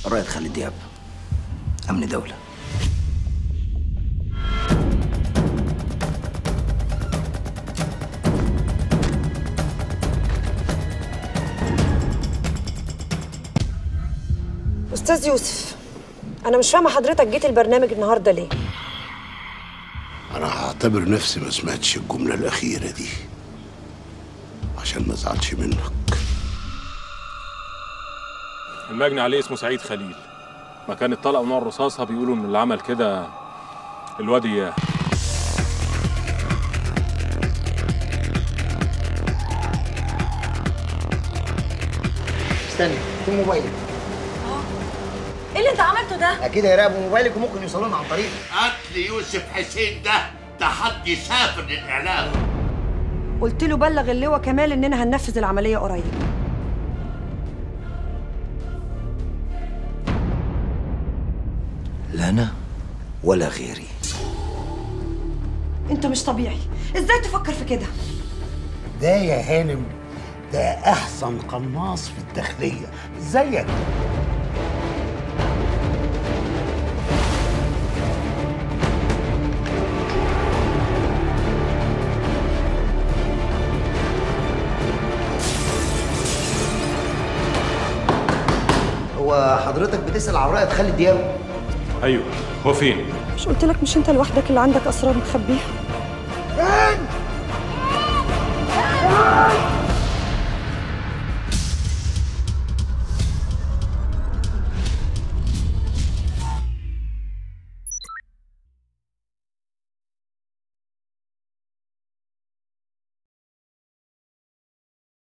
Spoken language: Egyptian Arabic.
الرائد خالد دياب أمن دولة استاذ يوسف انا مش فاهمه حضرتك جيت البرنامج النهارده ليه انا هعتبر نفسي ما سمعتش الجمله الاخيره دي عشان ما ازعلش منك المجني عليه اسمه سعيد خليل مكان الطلقه ونوع الرصاصه بيقولوا ان اللي عمل كده الواد اياه استني في موبايلك ايه اللي انت عملته ده اكيد هيراقبوا موبايلك وممكن يوصلوا لنا عن طريق قتل يوسف حسين ده تحدي سافر للاعلام قلت له بلغ اللواء كمال اننا هننفذ العمليه قريب لا أنا ولا غيري انت مش طبيعي ازاي تفكر في كده ده يا هانم ده احسن قناص في الداخليه زيك هو حضرتك بتسال على الرائد خالد دياب ايوه هو فين مش قلت لك مش انت لوحدك اللي عندك اسرار مخبيها